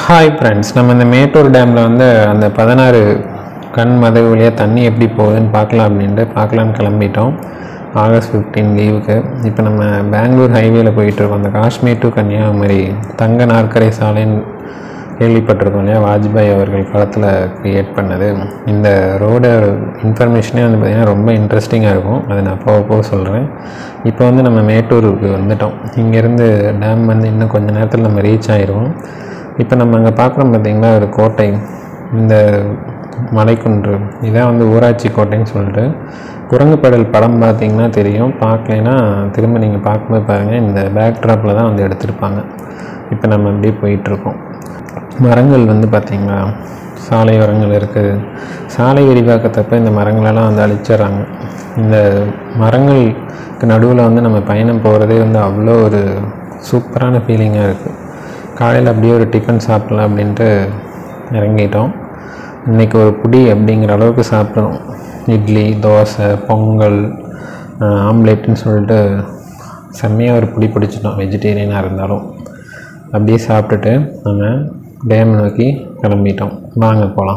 hi friends நம்ம இந்த மேட்டூர் டேமில் வந்து அந்த பதினாறு கண் மதகு வழியாக தண்ணி எப்படி போகுதுன்னு பார்க்கலாம் அப்படின்ட்டு பார்க்கலான்னு கிளம்பிட்டோம் ஆகஸ்ட் ஃபிஃப்டீன் லீவுக்கு இப்போ நம்ம பெங்களூர் ஹைவேல போயிட்டுருக்கோம் அந்த காஷ்மீர் டு கன்னியாகுமரி தங்க நாற்கரை சாலைன்னு கேள்விப்பட்டிருக்கோம் இல்லையா வாஜ்பாய் அவர்கள் காலத்தில் க்ரியேட் பண்ணது இந்த ரோடு இன்ஃபர்மேஷனே வந்து பார்த்திங்கன்னா ரொம்ப இன்ட்ரெஸ்டிங்காக இருக்கும் அதை நான் போக போக சொல்கிறேன் இப்போ வந்து நம்ம மேட்டூருக்கு வந்துட்டோம் இங்கேருந்து டேம் வந்து இன்னும் கொஞ்ச நேரத்தில் நம்ம ரீச் ஆயிடுவோம் இப்போ நம்ம அங்கே பார்க்குறோம் பார்த்தீங்களா ஒரு கோட்டை இந்த மலைக்குன்று இதான் வந்து ஊராட்சி கோட்டைன்னு சொல்லிட்டு குரங்குப்படல் படம் பார்த்தீங்கன்னா தெரியும் பார்க்கலைன்னா திரும்ப நீங்கள் பார்க்கும்போது பாருங்கள் இந்த பேக் ட்ராப்பில் தான் வந்து எடுத்திருப்பாங்க இப்போ நம்ம அப்படியே போயிட்டுருக்கோம் மரங்கள் வந்து பார்த்திங்களா சாலையோரங்கள் இருக்குது சாலை விரிவாக்கத்தப்ப இந்த மரங்களெல்லாம் வந்து அழிச்சிடுறாங்க இந்த மரங்களுக்கு நடுவில் வந்து நம்ம பயணம் போகிறதே வந்து அவ்வளோ ஒரு சூப்பரான ஃபீலிங்காக இருக்குது காலையில் அப்படியே ஒரு டிஃபன் சாப்பிட்லாம் அப்படின்ட்டு இறங்கிட்டோம் இன்றைக்கி ஒரு புடி அப்படிங்கிற அளவுக்கு சாப்பிட்டோம் இட்லி தோசை பொங்கல் ஆம்லேட்டுன்னு சொல்லிட்டு செம்மையாக ஒரு புடி பிடிச்சிட்டோம் வெஜிடேரியனாக இருந்தாலும் அப்படியே சாப்பிட்டுட்டு நம்ம டேம் நோக்கி கிளம்பிட்டோம் வாங்க போகலாம்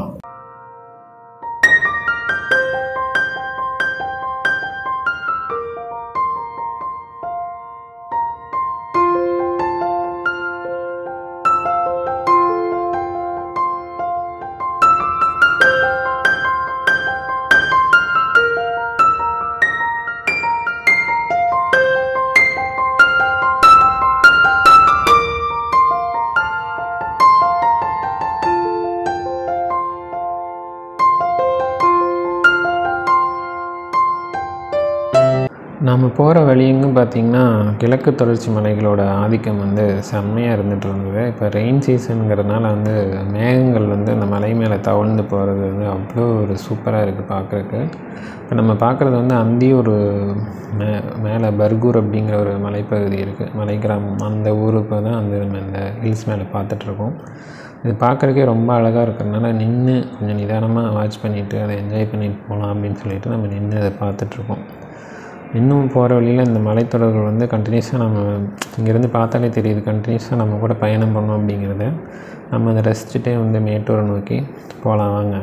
நாம் போகிற வழியெங்கும் பார்த்திங்கன்னா கிழக்கு தொடர்ச்சி மலைகளோட ஆதிக்கம் வந்து செம்மையாக இருந்துகிட்டு இருந்தது இப்போ ரெயின் சீசனுங்கிறதுனால வந்து மேகங்கள் வந்து அந்த மலை மேலே தவழ்ந்து போகிறது வந்து அவ்வளோ ஒரு சூப்பராக இருக்குது பார்க்குறக்கு இப்போ நம்ம பார்க்குறது வந்து அந்தியூர் மே மேலே பர்கூர் அப்படிங்கிற ஒரு மலைப்பகுதி இருக்குது மலை கிராமம் அந்த ஊருக்கு தான் வந்து நம்ம இந்த ஹில்ஸ் மேலே பார்த்துட்ருக்கோம் இது பார்க்குறக்கே ரொம்ப அழகாக இருக்கிறதுனால நின்று கொஞ்சம் நிதானமாக வாட்ச் பண்ணிவிட்டு அதை என்ஜாய் பண்ணிட்டு போகலாம் அப்படின்னு சொல்லிட்டு நம்ம நின்று அதை பார்த்துட்ருக்கோம் இன்னும் போகிற வழியில் இந்த மலைத்தொடர்கள் வந்து கண்டினியூஸாக நம்ம இங்கேருந்து பார்த்தாலே தெரியுது கண்டினியூஸாக நம்ம கூட பயணம் பண்ணோம் அப்படிங்கிறத நம்ம அதை ரசிச்சுட்டே வந்து மேட்டூரை நோக்கி போகலாம் வாங்க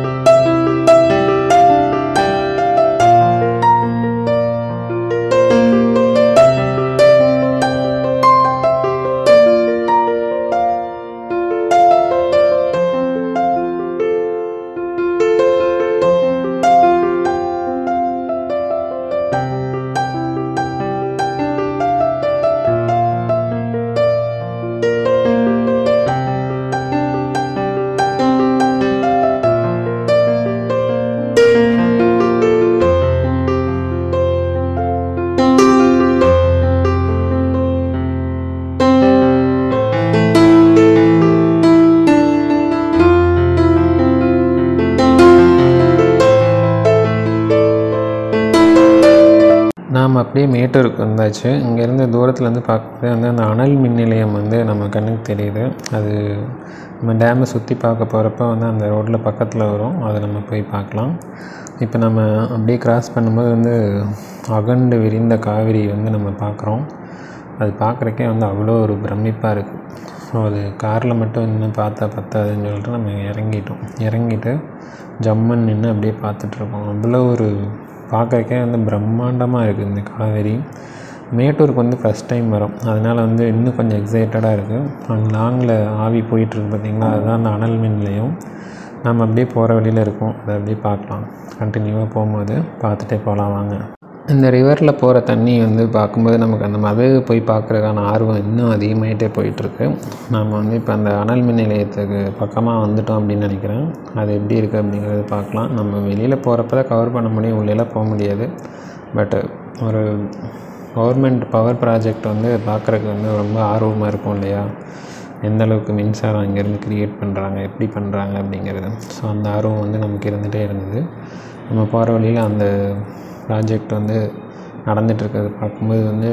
நாம் அப்படியே மேட்டூருக்கு வந்தாச்சு இங்கேருந்து தூரத்துலேருந்து பார்க்கும்போது வந்து அந்த அனல் மின் நிலையம் வந்து நம்ம கண்ணுக்கு தெரியுது அது நம்ம டேமை சுற்றி பார்க்க போகிறப்ப வந்து அந்த ரோட்டில் பக்கத்தில் வரும் அதை நம்ம போய் பார்க்கலாம் இப்போ நம்ம அப்படியே கிராஸ் பண்ணும்போது வந்து அகண்டு விரிந்த காவிரி வந்து நம்ம பார்க்குறோம் அது பார்க்குறக்கே வந்து அவ்வளோ ஒரு பிரமிப்பாக இருக்குது ஸோ அது காரில் மட்டும் இன்னும் பார்த்தா பத்தாதுன்னு சொல்லிட்டு நம்ம இறங்கிட்டோம் இறங்கிட்டு ஜம்முன்னு நின்று அப்படியே பார்த்துட்ருக்கோம் அவ்வளோ ஒரு பார்க்குறக்கே வந்து பிரம்மாண்டமாக இருக்குது இந்த காவேரி மேட்டூருக்கு வந்து ஃபஸ்ட் டைம் வரும் அதனால் வந்து இன்னும் கொஞ்சம் எக்ஸைட்டடாக இருக்குது அங்கே லாங்கில் ஆவி போயிட்டுருக்கு பார்த்திங்களா அதுதான் அந்த அனல் மின் நிலையம் நம்ம அப்படியே போகிற வழியில் இருக்கோம் அதை அப்படியே பார்க்கலாம் கண்டினியூவாக போகும்போது பார்த்துட்டே போகலாம் வாங்க இந்த ரிவரில் போகிற தண்ணி வந்து பார்க்கும்போது நமக்கு அந்த மதகு போய் பார்க்குறதுக்கான ஆர்வம் இன்னும் அதிகமாகிட்டே போயிட்டுருக்கு நம்ம வந்து இப்போ அந்த அனல் மின் நிலையத்துக்கு பக்கமாக வந்துட்டோம் அப்படின்னு நினைக்கிறேன் அது எப்படி இருக்குது அப்படிங்கிறது பார்க்கலாம் நம்ம வெளியில் போகிறப்ப தான் கவர் பண்ண முடியும் உள்ளேலாம் போக முடியாது பட் ஒரு கவர்மெண்ட் பவர் ப்ராஜெக்ட் வந்து பார்க்குறதுக்கு வந்து ரொம்ப ஆர்வமாக இருக்கும் இல்லையா எந்த அளவுக்கு மின்சாரம் இங்கேருந்து க்ரியேட் பண்ணுறாங்க எப்படி பண்ணுறாங்க அப்படிங்கிறது ஸோ அந்த ஆர்வம் வந்து நமக்கு இருந்துகிட்டே இருந்தது நம்ம போகிற வழியில் அந்த ப்ராஜெக்ட் வந்து நடந்துகிட்ருக்கிறது பார்க்கும்போது வந்து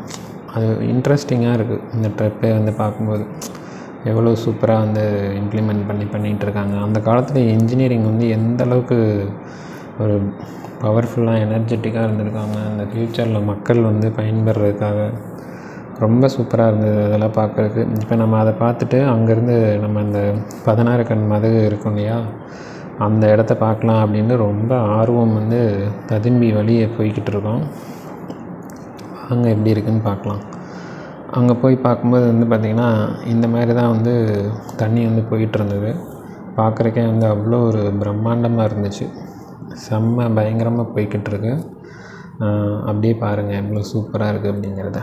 அது இன்ட்ரெஸ்டிங்காக இருக்குது இந்த ட்ரிப்பே வந்து பார்க்கும்போது எவ்வளோ சூப்பராக வந்து இம்ப்ளிமெண்ட் பண்ணி பண்ணிகிட்டு இருக்காங்க அந்த காலத்தில் இன்ஜினியரிங் வந்து எந்த அளவுக்கு ஒரு பவர்ஃபுல்லாக எனர்ஜெட்டிக்காக இருந்திருக்காங்க அந்த ஃப்யூச்சரில் மக்கள் வந்து பயன்பெறதுக்காக ரொம்ப சூப்பராக இருந்தது அதெல்லாம் பார்க்குறதுக்கு இப்போ நம்ம அதை பார்த்துட்டு அங்கேருந்து நம்ம அந்த பதினாறு கண் மதகு இருக்கும் இல்லையா அந்த இடத்த பார்க்கலாம் அப்படின்னு ரொம்ப ஆர்வம் வந்து ததும்பி வழியே போய்கிட்டு இருக்கோம் அங்கே எப்படி இருக்குன்னு பார்க்கலாம் அங்கே போய் பார்க்கும்போது வந்து பார்த்திங்கன்னா இந்த மாதிரி தான் வந்து தண்ணி வந்து போயிட்டு இருந்தது பார்க்குறக்கே வந்து அவ்வளோ ஒரு பிரம்மாண்டமாக இருந்துச்சு செம்ம பயங்கரமாக போய்கிட்டு இருக்கு ஆஹ் அப்படியே பாருங்கள் எவ்வளோ சூப்பராக இருக்குது அப்படிங்கிறத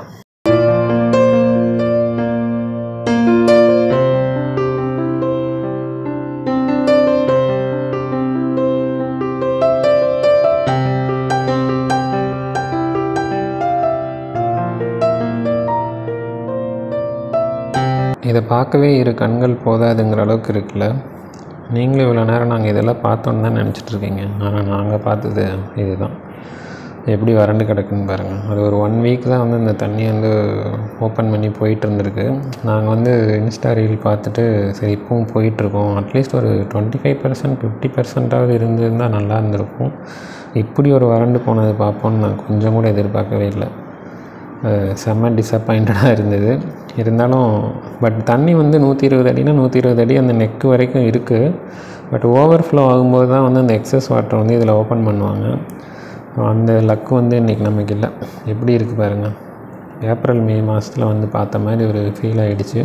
இதை பார்க்கவே இரு கண்கள் போதாதுங்கிற அளவுக்கு இருக்குல்ல நீங்களும் இவ்வளோ நேரம் நாங்கள் இதெல்லாம் பார்த்தோன்னு தான் நினச்சிட்டு இருக்கீங்க ஆனால் நாங்கள் பார்த்தது இதுதான் எப்படி வறண்டு கிடக்குன்னு பாருங்கள் அது ஒரு ஒன் வீக் தான் வந்து இந்த தண்ணி வந்து ஓப்பன் பண்ணி போயிட்டு இருந்திருக்கு நாங்கள் வந்து இன்ஸ்டா ரீல் பார்த்துட்டு சரி இப்பவும் போயிட்டுருக்கோம் அட்லீஸ்ட் ஒரு டுவெண்ட்டி ஃபைவ் பர்சன்ட் ஃபிஃப்டி பர்சன்டாவது இருந்திருந்தால் நல்லா இருந்திருக்கும் இப்படி ஒரு வறண்டு போனது பார்ப்போன்னு நான் கொஞ்சம் கூட எதிர்பார்க்கவே இல்லை அஹ் செம்ம டிசப்பாயிண்டடாக இருந்தது இருந்தாலும் பட் தண்ணி வந்து நூற்றி இருபது அடினா நூற்றி இருபது அடி அந்த நெக்கு வரைக்கும் இருக்குது பட் ஓவர் ஃப்ளோ ஆகும்போது தான் வந்து அந்த எக்ஸஸ் வாட்டர் வந்து இதில் ஓப்பன் பண்ணுவாங்க அந்த லக்கு வந்து இன்றைக்கி நமக்கு இல்லை எப்படி இருக்குது பாருங்கள் ஏப்ரல் மே மாதத்தில் வந்து பார்த்த மாதிரி ஒரு ஃபீல் ஆகிடுச்சு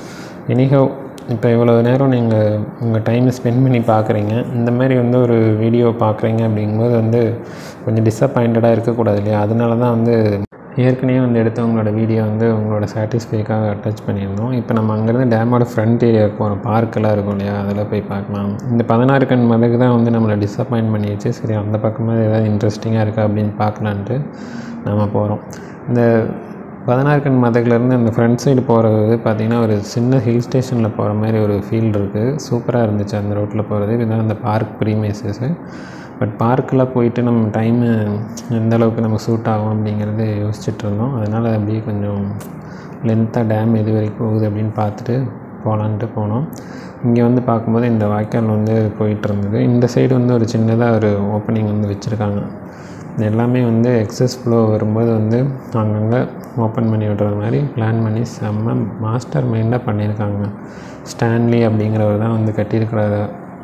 எனிஹவ் இப்போ இவ்வளோ நேரம் நீங்கள் உங்கள் டைமை ஸ்பெண்ட் பண்ணி பார்க்குறீங்க இந்த மாதிரி வந்து ஒரு வீடியோ பார்க்குறீங்க அப்படிங்கும்போது வந்து கொஞ்சம் டிசப்பாயிண்டடாக இருக்கக்கூடாது இல்லையா அதனால தான் வந்து ஏற்கனவே வந்து எடுத்த உங்களோட வீடியோ வந்து உங்களோட சாட்டிஸ்ஃபைக்காக அட்டாச் பண்ணியிருந்தோம் இப்போ நம்ம அங்கேருந்து டேமோட ஃப்ரண்ட் ஏரியாவுக்கு போகிறோம் பார்க்கெல்லாம் இருக்கும் இல்லையா அதில் போய் பார்க்கலாம் இந்த பதினாறு கண் மதகு தான் வந்து நம்மளை டிசப்பாயின்ட் பண்ணிடுச்சு சரி அந்த பக்கமாக ஏதாவது இன்ட்ரெஸ்டிங்காக இருக்கா அப்படின்னு பார்க்கலான்ட்டு நம்ம போகிறோம் இந்த பதினாறு கண் மதகுலேருந்து அந்த ஃப்ரண்ட் சைடு போகிறது பார்த்திங்கன்னா ஒரு சின்ன ஹில் ஸ்டேஷனில் போகிற மாதிரி ஒரு ஃபீல் இருக்குது சூப்பராக இருந்துச்சு அந்த ரோட்டில் போகிறது இதுதான் அந்த பார்க் ப்ரீமேசஸ்ஸு பட் பார்க்கில் போயிட்டு நம்ம டைமு எந்த அளவுக்கு நமக்கு சூட் ஆகும் அப்படிங்கிறத யோசிச்சுட்டு இருந்தோம் அதனால் அப்படியே கொஞ்சம் லென்த்தாக டேம் எது வரைக்கும் போகுது அப்படின்னு பார்த்துட்டு போகலான்ட்டு போனோம் இங்கே வந்து பார்க்கும்போது இந்த வாய்க்கால் வந்து போயிட்டு இருந்தது இந்த சைடு வந்து ஒரு சின்னதாக ஒரு ஓப்பனிங் வந்து வச்சுருக்காங்க இது எல்லாமே வந்து எக்ஸஸ் ஃப்ளோ வரும்போது வந்து அங்கங்கே ஓப்பன் பண்ணி விடுறது மாதிரி பிளான் பண்ணி செம்ம மாஸ்டர் மைண்டாக பண்ணியிருக்காங்க ஸ்டான்லி அப்படிங்கிறவர் தான் வந்து கட்டியிருக்கிறாரு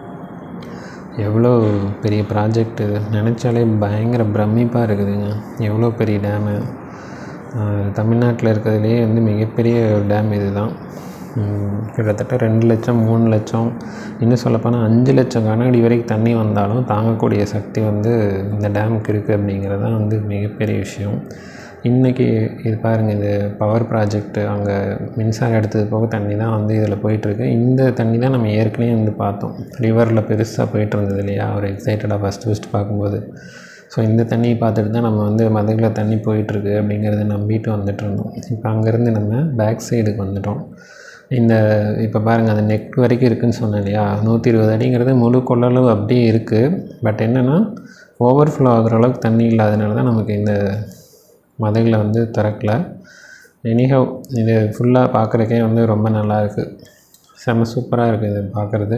எவ்வளோ பெரிய ப்ராஜெக்ட் இது நினச்சாலே பயங்கர பிரமிப்பாக இருக்குதுங்க எவ்வளோ பெரிய டேமு தமிழ்நாட்டில் இருக்கிறதுலேயே வந்து மிகப்பெரிய ஒரு டேம் இது தான் கிட்டத்தட்ட ரெண்டு லட்சம் மூணு லட்சம் இன்னும் சொல்லப்போனால் அஞ்சு லட்சம் கன அடி வரைக்கும் தண்ணி வந்தாலும் தாங்கக்கூடிய சக்தி வந்து இந்த டேமுக்கு இருக்குது அப்படிங்கிறது தான் வந்து மிகப்பெரிய விஷயம் இன்றைக்கி இது பாருங்கள் இது பவர் ப்ராஜெக்ட்டு அங்கே மின்சாரம் எடுத்தது போக தண்ணி தான் வந்து இதில் போயிட்டுருக்கு இந்த தண்ணி தான் நம்ம ஏற்கனவே வந்து பார்த்தோம் ரிவரில் பெருசாக போயிட்டு இருந்தது இல்லையா ஒரு எக்ஸைட்டடாக ஃபஸ்ட்டு ஃபஸ்ட்டு பார்க்கும்போது ஸோ இந்த தண்ணியை பார்த்துட்டு தான் நம்ம வந்து மதகில் தண்ணி போயிட்டுருக்கு அப்படிங்கிறத நம்பிட்டு வந்துட்டு இருந்தோம் இப்போ அங்கேருந்து நம்ம பேக் சைடுக்கு வந்துட்டோம் இந்த இப்போ பாருங்கள் அந்த நெக் வரைக்கும் இருக்குதுன்னு சொன்னேன் இல்லையா நூற்றி இருபது அடிங்கிறது முழு கொள்ளளவு அப்படியே இருக்குது பட் என்னென்னா ஓவர் ஃப்ளோ ஆகிற அளவுக்கு தண்ணி இல்லாதனால தான் நமக்கு இந்த மதகில் வந்து திறக்கல எனிஹவ் இது ஃபுல்லாக பார்க்குறக்கே வந்து ரொம்ப நல்லா இருக்குது செம்ம சூப்பராக இருக்குது இது பார்க்குறது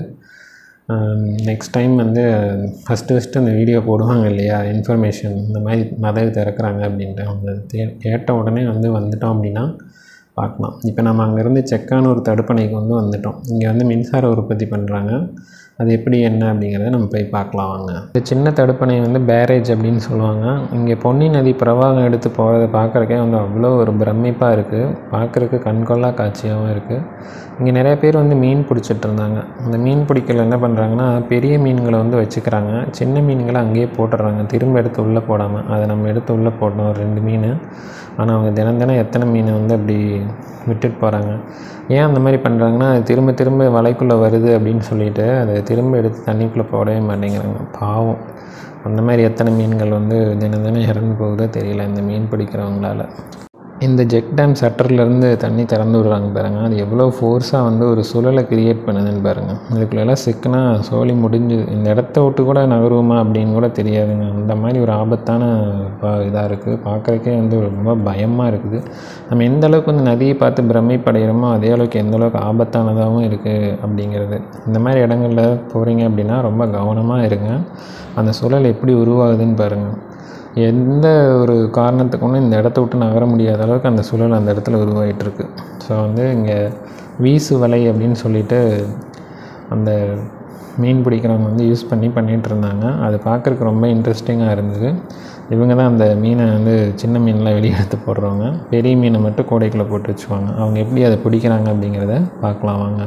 நெக்ஸ்ட் டைம் வந்து ஃபஸ்ட்டு ஃபஸ்ட்டு அந்த வீடியோ போடுவாங்க இல்லையா இன்ஃபர்மேஷன் இந்த மாதிரி மதகு திறக்கிறாங்க அப்படின்ட்டு அவங்க தே- கேட்ட உடனே வந்து வந்துட்டோம் அப்படின்னா பார்க்கலாம் இப்போ நம்ம அங்கேருந்து செக்கானூர் தடுப்பணைக்கு வந்து வந்துட்டோம் இங்கே வந்து மின்சார உற்பத்தி பண்ணுறாங்க அது எப்படி என்ன அப்படிங்கிறத நம்ம போய் பார்க்கலாம் வாங்க இந்த சின்ன தடுப்பணை வந்து பேரேஜ் அப்படின்னு சொல்லுவாங்க இங்கே பொன்னி நதி பிரவாகம் எடுத்து போகிறத பார்க்குறக்கே வந்து அவ்வளோ ஒரு பிரமிப்பாக இருக்குது பார்க்குறக்கு கண்கொள்ளா காட்சியாகவும் இருக்குது இங்கே நிறைய பேர் வந்து மீன் பிடிச்சிட்டு இருந்தாங்க அந்த மீன் பிடிக்கல என்ன பண்ணுறாங்கன்னா பெரிய மீன்களை வந்து வச்சுக்கிறாங்க சின்ன மீன்களை அங்கேயே போட்டுடுறாங்க திரும்ப எடுத்து உள்ளே போடாமல் அதை நம்ம எடுத்து உள்ளே போடணும் ஒரு ரெண்டு மீன் ஆனால் அவங்க தினம் தினம் எத்தனை மீன் வந்து அப்படி விட்டுட்டு போகிறாங்க ஏன் அந்த மாதிரி பண்ணுறாங்கன்னா அது திரும்ப திரும்ப வலைக்குள்ளே வருது அப்படின்னு சொல்லிட்டு அதை திரும்ப எடுத்து தண்ணிக்குள்ளே போடவே மாட்டேங்கிறாங்க பாவம் அந்த மாதிரி எத்தனை மீன்கள் வந்து தினம் தினம் இறந்து போகுதோ தெரியல இந்த மீன் பிடிக்கிறவங்களால இந்த ஜெக் டேம் ஷட்டர்லேருந்து தண்ணி திறந்து விடுறாங்க பாருங்க அது எவ்வளோ ஃபோர்ஸாக வந்து ஒரு சுழலை கிரியேட் பண்ணுதுன்னு பாருங்கள் இதுக்குள்ளெல்லாம் சிக்கினா சோலி முடிஞ்சுது இந்த இடத்த விட்டு கூட நகருவோமா அப்படின்னு கூட தெரியாதுங்க அந்த மாதிரி ஒரு ஆபத்தான இதாக இருக்குது பார்க்குறக்கே வந்து ரொம்ப பயமாக இருக்குது நம்ம எந்த அளவுக்கு வந்து நதியை பார்த்து பிரமிப்படைகிறோமோ அதே அளவுக்கு எந்த அளவுக்கு ஆபத்தானதாகவும் இருக்குது அப்படிங்கிறது இந்த மாதிரி இடங்களில் போகிறீங்க அப்படின்னா ரொம்ப கவனமாக இருங்க அந்த சுழல் எப்படி உருவாகுதுன்னு பாருங்கள் எந்த ஒரு காரணத்துக்கு இந்த இடத்த விட்டு நகர முடியாத அளவுக்கு அந்த சூழல் அந்த இடத்துல உருவாகிட்டு இருக்கு ஸோ வந்து இங்கே வீசு வலை அப்படின்னு சொல்லிட்டு அந்த மீன் பிடிக்கிறவங்க வந்து யூஸ் பண்ணி பண்ணிகிட்டு இருந்தாங்க அது பார்க்குறக்கு ரொம்ப இன்ட்ரெஸ்டிங்காக இருந்தது இவங்க தான் அந்த மீனை வந்து சின்ன மீன்லாம் வெளியே எடுத்து போடுறவங்க பெரிய மீனை மட்டும் கூடைக்குள்ளே போட்டு வச்சுக்குவாங்க அவங்க எப்படி அதை பிடிக்கிறாங்க அப்படிங்கிறத பார்க்கலாம் வாங்க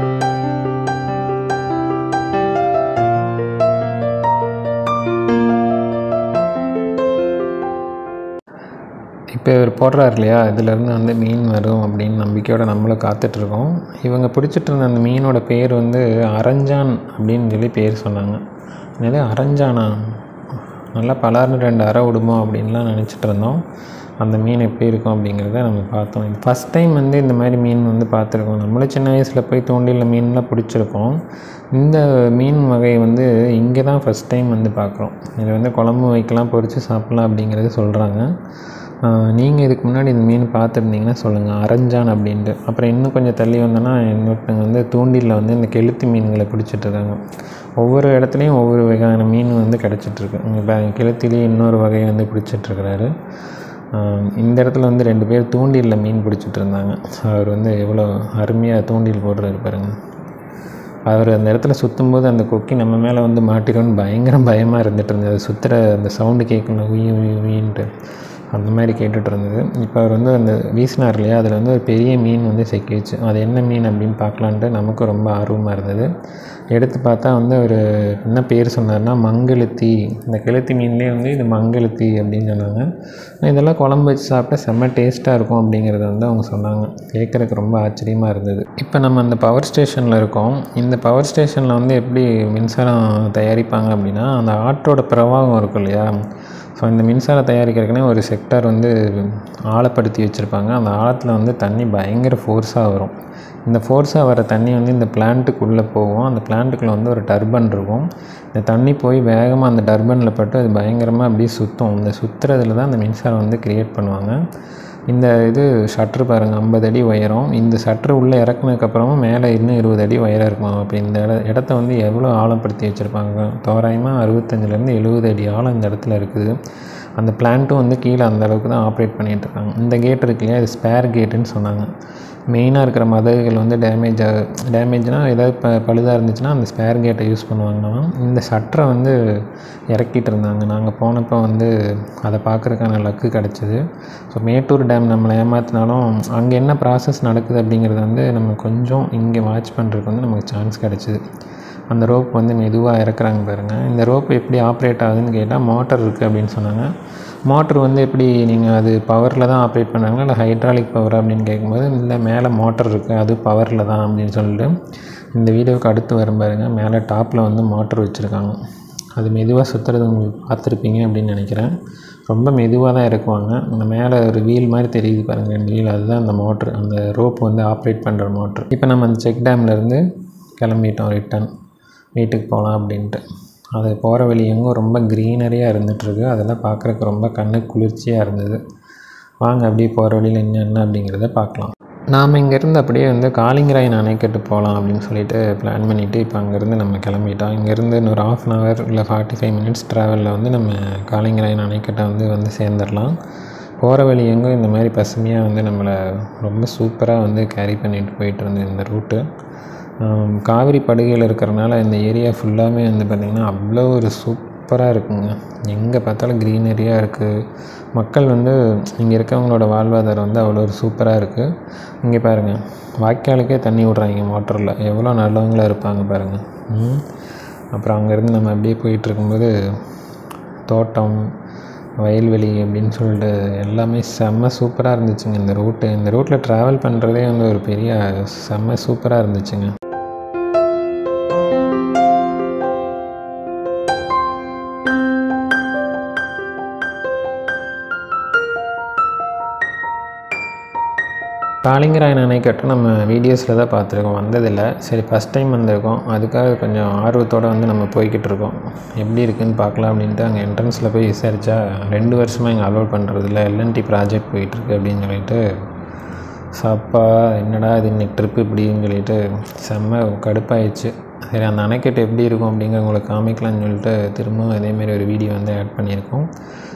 இப்போ இவர் போடுறாரு இல்லையா இதுலேருந்து வந்து மீன் வரும் அப்படின்னு நம்பிக்கையோடு நம்மளும் காத்துட்ருக்கோம் இவங்க பிடிச்சிட்டு இருந்த அந்த மீனோட பேர் வந்து அரஞ்சான் அப்படின்னு சொல்லி பேர் சொன்னாங்க என்னது அரஞ்சானா நல்லா பலார்னு ரெண்டு அரை விடுமோ அப்படின்லாம் நினச்சிட்டு இருந்தோம் அந்த மீன் எப்படி இருக்கும் அப்படிங்கிறத நம்ம பார்த்தோம் ஃபஸ்ட் டைம் வந்து இந்த மாதிரி மீன் வந்து பார்த்துருக்கோம் நம்மளும் சின்ன வயசில் போய் தூண்டில் மீன்லாம் பிடிச்சிருக்கோம் இந்த மீன் வகை வந்து இங்கே தான் ஃபஸ்ட் டைம் வந்து பார்க்குறோம் இது வந்து குழம்பு வைக்கலாம் பொரித்து சாப்பிட்லாம் அப்படிங்கிறது சொல்கிறாங்க நீங்கள் இதுக்கு முன்னாடி இந்த மீன் பார்த்துருந்தீங்கன்னா சொல்லுங்கள் அரஞ்சான் அப்படின்ட்டு அப்புறம் இன்னும் கொஞ்சம் தள்ளி வந்தோன்னா இன்னொருத்தங்க வந்து தூண்டிலில் வந்து இந்த கெளுத்தி மீன்களை பிடிச்சிட்ருக்காங்க ஒவ்வொரு இடத்துலையும் ஒவ்வொரு வகையான மீன் வந்து கிடச்சிட்ருக்கு இங்கே கெளுத்திலேயே இன்னொரு வகையை வந்து பிடிச்சிட்ருக்கிறாரு இந்த இடத்துல வந்து ரெண்டு பேர் தூண்டிலில் மீன் பிடிச்சிட்டு இருந்தாங்க அவர் வந்து எவ்வளோ அருமையாக தூண்டில் போடுறாரு பாருங்கள் அவர் அந்த இடத்துல சுற்றும்போது அந்த கொக்கி நம்ம மேலே வந்து மாட்டிடும்னு பயங்கர பயமாக இருந்துட்டு இருந்தது அது சுற்றுற அந்த சவுண்டு கேட்கணும் உயி உயி உயின்ட்டு அந்த மாதிரி கேட்டுட்டு இருந்தது இப்போ அவர் வந்து அந்த வீசினார் இல்லையா அதில் வந்து ஒரு பெரிய மீன் வந்து சிக்கிச்சு அது என்ன மீன் அப்படின்னு பார்க்கலான்ட்டு நமக்கும் ரொம்ப ஆர்வமாக இருந்தது எடுத்து பார்த்தா வந்து அவர் என்ன பேர் சொன்னார்னா மங்கெழுத்தி இந்த கெளுத்தி மீன்லேயே வந்து இது மங்கெழுத்தி அப்படின்னு சொன்னாங்க இதெல்லாம் குழம்பு வச்சு சாப்பிட்டா செம்ம டேஸ்ட்டாக இருக்கும் அப்படிங்கிறத வந்து அவங்க சொன்னாங்க கேட்குறதுக்கு ரொம்ப ஆச்சரியமாக இருந்தது இப்போ நம்ம அந்த பவர் ஸ்டேஷனில் இருக்கோம் இந்த பவர் ஸ்டேஷனில் வந்து எப்படி மின்சாரம் தயாரிப்பாங்க அப்படின்னா அந்த ஆற்றோட பிரவாகம் இருக்கும் இல்லையா ஸோ இந்த மின்சாரம் தயாரிக்கிறதுக்குனே ஒரு செக்டார் வந்து ஆழப்படுத்தி வச்சுருப்பாங்க அந்த ஆழத்தில் வந்து தண்ணி பயங்கர ஃபோர்ஸாக வரும் இந்த ஃபோர்ஸாக வர தண்ணி வந்து இந்த பிளான்ட்டுக்குள்ளே போகும் அந்த பிளான்ட்டுக்குள்ளே வந்து ஒரு டர்பன் இருக்கும் இந்த தண்ணி போய் வேகமாக அந்த டர்பனில் பட்டு அது பயங்கரமாக அப்படியே சுற்றும் இந்த சுற்றுறதுல தான் அந்த மின்சாரம் வந்து க்ரியேட் பண்ணுவாங்க இந்த இது ஷட்ரு பாருங்கள் ஐம்பது அடி உயரம் இந்த ஷட்ரு உள்ளே இறக்குனதுக்கப்புறமா மேலே இன்னும் இருபது அடி உயரம் இருக்கும் அப்போ இந்த இட இடத்த வந்து எவ்வளோ ஆழப்படுத்தி வச்சுருப்பாங்க தோராயமாக அறுபத்தஞ்சிலேருந்து எழுபது அடி ஆழம் இந்த இடத்துல இருக்குது அந்த பிளான்ட்டும் வந்து கீழே அந்த அளவுக்கு தான் ஆப்ரேட் பண்ணிகிட்டு இருக்காங்க இந்த கேட் இருக்கு இல்லையா இது ஸ்பேர் கேட்டுன்னு சொன்னாங்க மெயினாக இருக்கிற மதகுகள் வந்து டேமேஜ் ஆகு டேமேஜ்னால் ஏதாவது ப பழுதாக இருந்துச்சுன்னா அந்த ஸ்பேர் கேட்டை யூஸ் பண்ணுவாங்கன்னா இந்த ஷட்டரை வந்து இறக்கிட்டு இருந்தாங்க நாங்கள் போனப்போ வந்து அதை பார்க்குறதுக்கான லக்கு கிடச்சிது ஸோ மேட்டூர் டேம் நம்மளை ஏமாற்றினாலும் அங்கே என்ன ப்ராசஸ் நடக்குது அப்படிங்கிறது வந்து நம்ம கொஞ்சம் இங்கே வாட்ச் பண்ணுறதுக்கு வந்து நமக்கு சான்ஸ் கிடச்சிது அந்த ரோப் வந்து மெதுவாக இறக்குறாங்க பாருங்கள் இந்த ரோப் எப்படி ஆப்ரேட் ஆகுதுன்னு கேட்டால் மோட்டர் இருக்குது அப்படின்னு சொன்னாங்க மோட்ரு வந்து எப்படி நீங்கள் அது பவரில் தான் ஆப்ரேட் பண்ணாங்களா இல்லை ஹைட்ராலிக் பவர் அப்படின்னு கேட்கும்போது இல்லை மேலே மோட்டர் இருக்குது அது பவரில் தான் அப்படின்னு சொல்லிட்டு இந்த வீடியோவுக்கு அடுத்து வரும் பாருங்கள் மேலே டாப்பில் வந்து மோட்டர் வச்சுருக்காங்க அது மெதுவாக சுற்றுறது உங்களுக்கு பார்த்துருப்பீங்க அப்படின்னு நினைக்கிறேன் ரொம்ப மெதுவாக தான் இறக்குவாங்க அந்த மேலே ஒரு வீல் மாதிரி தெரியுது பாருங்கள் ரெண்டு வீல் அதுதான் அந்த மோட்ரு அந்த ரோப் வந்து ஆப்ரேட் பண்ணுற மோட்ரு இப்போ நம்ம அந்த செக் டேம்லேருந்து கிளம்பிட்டோம் ரிட்டன் வீட்டுக்கு போகலாம் அப்படின்ட்டு அது போகிற வழி எங்கும் ரொம்ப க்ரீனரியாக இருந்துகிட்ருக்கு அதெல்லாம் பார்க்குறக்கு ரொம்ப கண்ணு குளிர்ச்சியாக இருந்தது வாங்க அப்படியே போகிற வழியில் என்ன என்ன அப்படிங்கிறத பார்க்கலாம் நாம் இங்கேருந்து அப்படியே வந்து காளிங்கராயன் அணைக்கட்டு போகலாம் அப்படின்னு சொல்லிட்டு பிளான் பண்ணிவிட்டு இப்போ அங்கேருந்து நம்ம கிளம்பிட்டோம் இங்கேருந்து இன்னொரு ஆஃப் அன் ஹவர் இல்லை ஃபார்ட்டி ஃபைவ் மினிட்ஸ் ட்ராவலில் வந்து நம்ம காளிங்கராயன் அணைக்கட்டை வந்து வந்து சேர்ந்துடலாம் போகிற வழி எங்கும் இந்த மாதிரி பசுமையாக வந்து நம்மளை ரொம்ப சூப்பராக வந்து கேரி பண்ணிட்டு போயிட்டு இருந்தது இந்த ரூட்டு காவிரி படுகையில் இருக்கிறனால இந்த ஏரியா ஃபுல்லாமே வந்து பார்த்திங்கன்னா அவ்வளோ ஒரு சூப்பராக இருக்குங்க எங்கே பார்த்தாலும் க்ரீனரியாக இருக்குது மக்கள் வந்து இங்கே இருக்கவங்களோட வாழ்வாதாரம் வந்து அவ்வளோ ஒரு சூப்பராக இருக்குது இங்கே பாருங்கள் வாய்க்காலுக்கே தண்ணி விட்றாங்க மோட்டரில் எவ்வளோ நல்லவங்களாக இருப்பாங்க பாருங்கள் அப்புறம் அங்கேருந்து நம்ம அப்படியே போயிட்டு இருக்கும்போது தோட்டம் வயல்வெளி அப்படின்னு சொல்லிட்டு எல்லாமே செம்ம சூப்பராக இருந்துச்சுங்க இந்த ரூட்டு இந்த ரூட்டில் ட்ராவல் பண்ணுறதே வந்து ஒரு பெரிய செம்ம சூப்பராக இருந்துச்சுங்க காளிங்கராயன் அணைக்கட்டு நம்ம வீடியோஸில் தான் பார்த்துருக்கோம் வந்ததில்லை சரி ஃபஸ்ட் டைம் வந்திருக்கோம் அதுக்காக கொஞ்சம் ஆர்வத்தோடு வந்து நம்ம போய்கிட்டு இருக்கோம் எப்படி இருக்குதுன்னு பார்க்கலாம் அப்படின்ட்டு அங்கே என்ட்ரன்ஸில் போய் விசாரித்தா ரெண்டு வருஷமாக இங்கே அலோட் பண்ணுறதில்ல எல்என்டி ப்ராஜெக்ட் போயிட்டுருக்கு அப்படின்னு சொல்லிட்டு சாப்பா என்னடா இது இன்னைக்கு ட்ரிப்பு இப்படின்னு சொல்லிட்டு செம்ம கடுப்பாயிடுச்சு சரி அந்த அணைக்கட்டு எப்படி இருக்கும் அப்படிங்கிற உங்களுக்கு காமிக்கலாம்னு சொல்லிட்டு திரும்பவும் இதேமாரி ஒரு வீடியோ வந்து ஆட் பண்ணியிருக்கோம்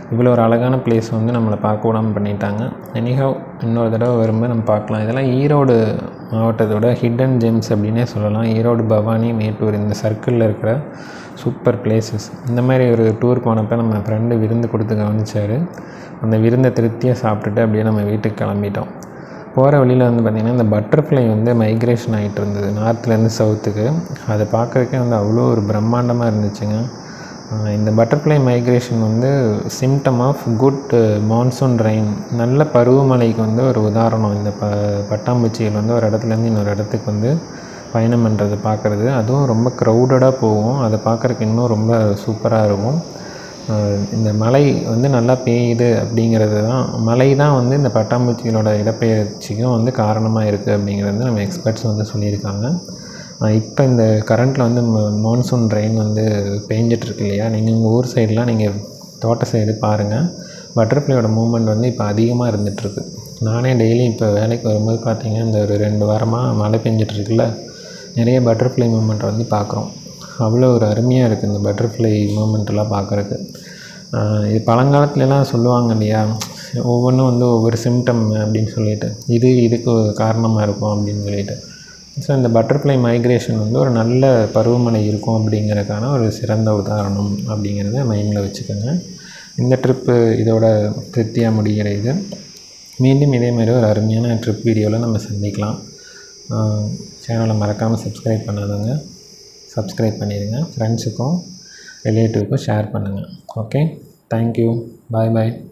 இவ்வளோ ஒரு அழகான பிளேஸ் வந்து நம்மளை பார்க்க விடாமல் பண்ணிட்டாங்க எனிஹவ் இன்னொரு தடவை வரும்போது நம்ம பார்க்கலாம் இதெல்லாம் ஈரோடு மாவட்டத்தோட ஹிடன் ஜெம்ஸ் அப்படின்னே சொல்லலாம் ஈரோடு பவானி மேட்டூர் இந்த சர்க்கிளில் இருக்கிற சூப்பர் பிளேசஸ் இந்த மாதிரி ஒரு டூர் போனப்போ நம்ம ஃப்ரெண்டு விருந்து கொடுத்து கவனிச்சார் அந்த விருந்தை திருப்தியாக சாப்பிட்டுட்டு அப்படியே நம்ம வீட்டுக்கு கிளம்பிட்டோம் போகிற வழியில் வந்து பார்த்திங்கன்னா இந்த பட்டர்ஃப்ளை வந்து மைக்ரேஷன் ஆகிட்டு இருந்தது நார்த்லேருந்து சவுத்துக்கு அதை பார்க்குறதுக்கே வந்து அவ்வளோ ஒரு பிரம்மாண்டமாக இருந்துச்சுங்க ஆஹ் இந்த பட்டர்ஃப்ளை மைக்ரேஷன் வந்து symptom of good monsoon rain நல்ல பருவமழைக்கு வந்து ஒரு உதாரணம் இந்த ப பட்டாம்பூச்சிகள் வந்து ஒரு இடத்துலேருந்து இன்னொரு இடத்துக்கு வந்து பயணம் பண்ணுறது பார்க்குறது அதுவும் ரொம்ப க்ரௌடடாக போகும் அதை பார்க்குறக்கு இன்னும் ரொம்ப சூப்பராக இருக்கும் ஆஹ் இந்த மழை வந்து நல்லா பெய்யுது அப்படிங்கிறது தான் மழை தான் வந்து இந்த பட்டாம்பூச்சிகளோட இடப்பெயர்ச்சிக்கும் வந்து காரணமாக இருக்குது அப்படிங்கிறது நம்ம எக்ஸ்பர்ட்ஸ் வந்து சொல்லியிருக்காங்க இப்போ இந்த கரண்ட்டில் வந்து மான்சூன் ரெயின் வந்து பேஞ்சிட்ருக்கு இல்லையா நீங்கள் உங்கள் ஊர் சைடெலாம் நீங்கள் தோட்ட சைடு பாருங்கள் பட்டர்ஃப்ளையோட மூமெண்ட் வந்து இப்போ அதிகமாக இருந்துகிட்ருக்கு நானே டெய்லி இப்போ வேலைக்கு வரும்போது பார்த்தீங்கன்னா இந்த ஒரு ரெண்டு வாரமாக மழை பெஞ்சிட்ருக்குல்ல நிறைய பட்டர்ஃப்ளை மூமெண்ட் வந்து பார்க்குறோம் அவ்வளோ ஒரு அருமையாக இருக்குது இந்த பட்டர்ஃப்ளை மூமெண்ட்டெல்லாம் பார்க்குறக்கு இது பழங்காலத்துலலாம் சொல்லுவாங்க இல்லையா ஒவ்வொன்றும் வந்து ஒவ்வொரு சிம்டம் அப்படின்னு சொல்லிட்டு இது இதுக்கு காரணமாக இருக்கும் அப்படின்னு சொல்லிட்டு ஸோ இந்த பட்டர்ஃப்ளை மைக்ரேஷன் வந்து ஒரு நல்ல பருவமழை இருக்கும் அப்படிங்கிறதுக்கான ஒரு சிறந்த உதாரணம் அப்படிங்கிறத மைண்டில் வச்சுக்கோங்க இந்த ட்ரிப்பு இதோட திருப்தியாக முடிகிறது மீண்டும் இதே மாதிரி ஒரு அருமையான ட்ரிப் வீடியோவில் நம்ம சந்திக்கலாம் சேனலை மறக்காமல் சப்ஸ்கிரைப் பண்ணாதவங்க சப்ஸ்கிரைப் பண்ணிடுங்க ஃப்ரெண்ட்ஸுக்கும் ரிலேட்டிவ்க்கும் ஷேர் பண்ணுங்கள் ஓகே தேங்க்யூ பாய் பாய்